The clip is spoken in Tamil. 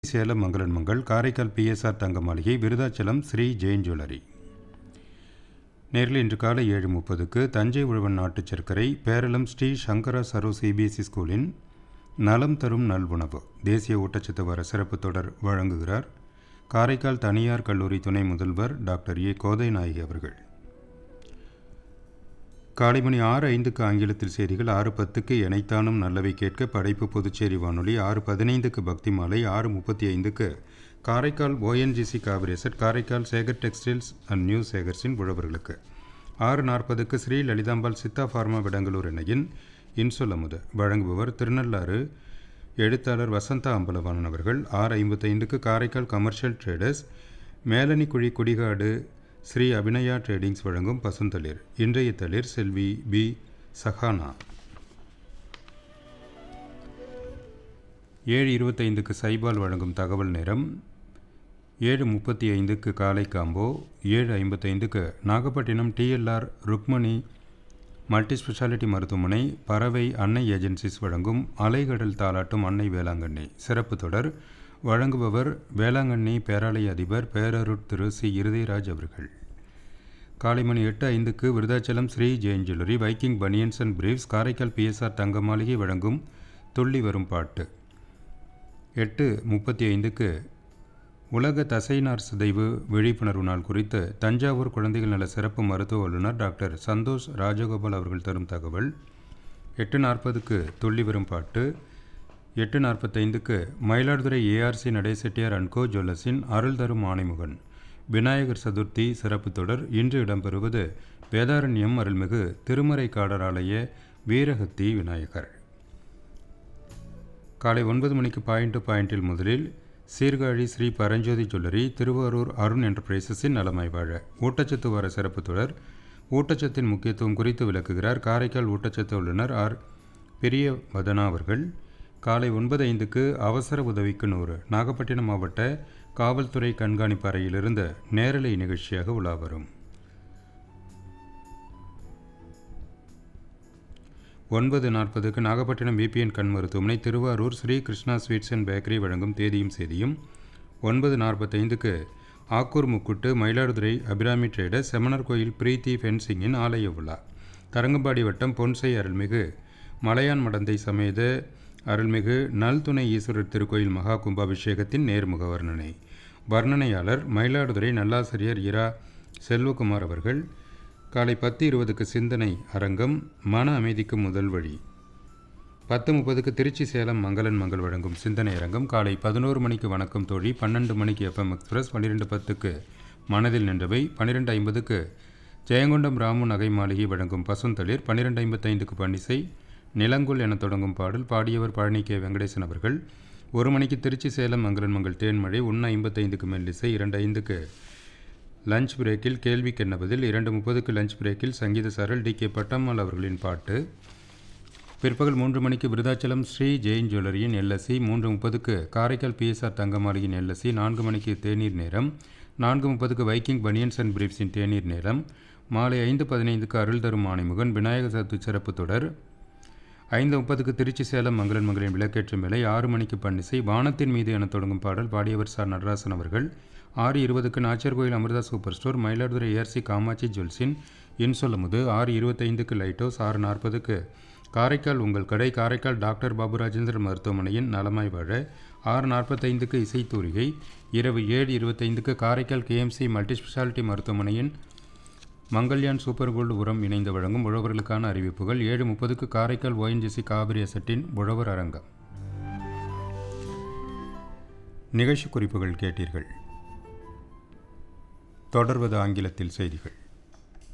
சேலம் மங்களன் மங்கள் காரைக்கால் பிஎஸ்ஆர் தங்க மாளிகை விருதாச்சலம் ஸ்ரீ ஜெயின் ஜுவல்லரி நேரில் இன்று காலை ஏழு முப்பதுக்கு தஞ்சை உழவன் நாட்டுச் சர்க்கரை பேரளம் ஸ்ரீ சங்கரா சரோ சிபிஎஸ்இ ஸ்கூலின் நலம் தரும் நல்வுணவு தேசிய ஊட்டச்சத்து வார சிறப்பு தொடர் வழங்குகிறார் காரைக்கால் தனியார் கல்லூரி துணை முதல்வர் டாக்டர் ஏ கோதை நாயகி அவர்கள் காலை மணி ஆறு ஐந்துக்கு ஆங்கிலத்தில் செய்திகள் ஆறு பத்துக்கு இணைத்தானும் நல்லவை கேட்க படைப்பு புதுச்சேரி வானொலி ஆறு பதினைந்துக்கு பக்தி மாலை ஆறு முப்பத்தி ஐந்துக்கு காரைக்கால் ஓஎன்ஜிசி காவிரேசட் Karaikal Sekar textiles and new சேகர்ஸின் உழவர்களுக்கு ஆறு நாற்பதுக்கு ஸ்ரீ லலிதாம்பாள் சித்தா ஃபார்மா விடங்கலூர் இணையின் இன்சொல்லமுது வழங்குபவர் திருநள்ளாறு எழுத்தாளர் வசந்தா அம்பலவாணன் அவர்கள் ஆறு ஐம்பத்தைந்துக்கு Karaikal commercial traders Melanikuzhi Kudikadu Sri Abinaya tradings வழங்கும் பசுந்தளிர் இன்றைய தளிர் செல்வி பி சஹானா ஏழு இருபத்தைந்துக்கு சைபால் வழங்கும் தகவல் நேரம் ஏழு முப்பத்தி ஐந்துக்கு காலை காம்போ ஏழு ஐம்பத்தைந்துக்கு Nagapattinam DLR Rukmani multi speciality மருத்துவமனை பறவை அன்னை ஏஜென்சிஸ் வழங்கும் அலைகடல் தாளாட்டும் அன்னை வேளாங்கண்ணி சிறப்பு தொடர் வழங்குபவர் வேளாங்கண்ணி பேராலய அதிபர் பேரருட் திரு சி இருதயராஜ் அவர்கள் காலை மணி எட்டு ஐந்துக்கு Virudhachalam Sri Jain jewellery Viking banians and briefs Karaikal BSR தங்க மாளிகை வழங்கும் துள்ளி வரும் பாட்டு எட்டு முப்பத்தி ஐந்துக்கு உலக தசைநார் சிதைவு விழிப்புணர்வு நாள் குறித்து தஞ்சாவூர் குழந்தைகள் நல சிறப்பு மருத்துவ வல்லுநர் டாக்டர் சந்தோஷ் ராஜகோபால் அவர்கள் தரும் தகவல் எட்டு நாற்பதுக்கு துள்ளி வரும் பாட்டு எட்டு நாற்பத்தைந்துக்கு மயிலாடுதுறை ஏஆர்சி நடேசெட்டியார் அன்கோ ஜுவல்லர்ஸின் அருள் தரும் ஆணைமுகன் விநாயகர் சதுர்த்தி சிறப்பு தொடர் இன்று இடம்பெறுவது வேதாரண்யம் அருள்மிகு திருமறை காடராலய வீரகத்தி விநாயகர் காலை ஒன்பது மணிக்கு பாயிண்ட் டு பாயிண்டில் முதலில் சீர்காழி ஸ்ரீ பரஞ்சோதி ஜுவல்லரி திருவாரூர் அருண் என்டர்பிரைசஸின் நலமாய் வாழ ஊட்டச்சத்து வார சிறப்பு தொடர் ஊட்டச்சத்தின் முக்கியத்துவம் குறித்து விளக்குகிறார் காரைக்கால் ஊட்டச்சத்து வல்லுநர் ஆர் பெரிய வதனா அவர்கள் காலை ஒன்பது ஐந்துக்கு அவசர உதவிக்கு நூறு நாகப்பட்டினம் மாவட்ட காவல்துறை கண்காணிப்பு அறையிலிருந்து நேரலை நிகழ்ச்சியாக உலா வரும் ஒன்பது நாற்பதுக்கு நாகப்பட்டினம் பிபிஎன் கண் மருத்துவமனை Thiruvarur Sri Krishna sweets and bakery வழங்கும் தேதியும் செய்தியும் ஒன்பது நாற்பத்தைந்துக்கு ஆக்கூர் முக்குட்டு மயிலாடுதுறை அபிராமி ட்ரேடர் செமனர் கோயில் பிரீத்தி ஃபென்சிங்கின் ஆலய விழா தரங்கம்பாடி வட்டம் பொன்சை அருள்மிகு மலையான் மடந்தை சமேத அருள்மிகு நல்துணை ஈஸ்வரர் திருக்கோயில் மகா கும்பாபிஷேகத்தின் நேர்முக வர்ணனை வர்ணனையாளர் மயிலாடுதுறை நல்லாசிரியர் இரா செல்வகுமார் அவர்கள் காலை பத்து இருபதுக்கு சிந்தனை அரங்கம் மன அமைதிக்கு முதல் வழி பத்து முப்பதுக்கு திருச்சி சேலம் மங்களன் மங்கள் வழங்கும் சிந்தனை அரங்கம் காலை பதினோரு மணிக்கு வணக்கம் தோழி பன்னெண்டு மணிக்கு எஃப்எம் எக்ஸ்பிரஸ் பன்னிரெண்டு பத்துக்கு மனதில் நின்றவை பன்னிரெண்டு ஐம்பதுக்கு ஜெயங்கொண்டம் ராமு நகை மாளிகை வழங்கும் பசுந்தளிர் பன்னிரெண்டு ஐம்பத்தைந்துக்கு பன்னிசை நிலங்குல் என தொடங்கும் பாடல் பாடியவர் பழனி கே வெங்கடேசன் அவர்கள் ஒரு மணிக்கு திருச்சி சேலம் மங்களன் மங்கள் தேன்மழை ஒன்று ஐம்பத்தைந்துக்கு மெல்லிசை இரண்டு ஐந்துக்கு லஞ்ச் பிரேக்கில் கேள்விக்கு என்ன பதில் இரண்டு முப்பதுக்கு லஞ்ச் பிரேக்கில் சங்கீத சரல் டி கே பட்டம்மாள் அவர்களின் பாட்டு பிற்பகல் மூன்று மணிக்கு விருதாச்சலம் ஸ்ரீ ஜெயின் ஜுவல்லரியின் எல்எஸ்சி மூன்று முப்பதுக்கு காரைக்கால் பிஎஸ்ஆர் தங்கமாளியின் எல்எஸ்சி நான்கு மணிக்கு தேநீர் நேரம் நான்கு முப்பதுக்கு வைக்கிங் பனியன்ஸ் அண்ட் பிரீப்ஸின் தேநீர் நேரம் மாலை ஐந்து பதினைந்துக்கு அருள் தரும் ஆணைமுகன் விநாயகர் சதுர்த்தி சிறப்பு தொடர் ஐந்து முப்பதுக்கு திருச்சி சேலம் மங்களன் மங்களின் விளக்கேற்றும் விலை ஆறு மணிக்கு பன்னிசை வானத்தின் மீது என தொடங்கும் பாடல் பாடியவர் சார் நடராசன் அவர்கள் ஆறு இருபதுக்கு Nachiarkoil Amirtha super store Mayiladuthurai ARC Kamatchi ஜுவல்ஸின் இன்சொல்லமுது ஆறு இருபத்தைந்துக்கு லைட் ஹவுஸ் ஆறு நாற்பதுக்கு காரைக்கால் உங்கள் கடை காரைக்கால் டாக்டர் பாபு ராஜேந்திரன் மருத்துவமனையின் நலமாய் வாழ ஆறு நாற்பத்தைந்துக்கு இசைத்தூரிகை இரவு ஏழு இருபத்தைந்துக்கு காரைக்கால் கேஎம்சி மல்டி ஸ்பெஷாலிட்டி மருத்துவமனையின் மங்கள்யான் சூப்பர் கோல்டு உரம் இணைந்து வழங்கும் உழவர்களுக்கான அறிவிப்புகள் ஏழு முப்பதுக்கு காரைக்கால் ஓஎன்ஜிசி காவிரி அசட்டின் உழவர் அரங்கம் நிகழ்ச்சி குறிப்புகள் கேட்டீர்கள் தொடர்வது ஆங்கிலத்தில் செய்திகள்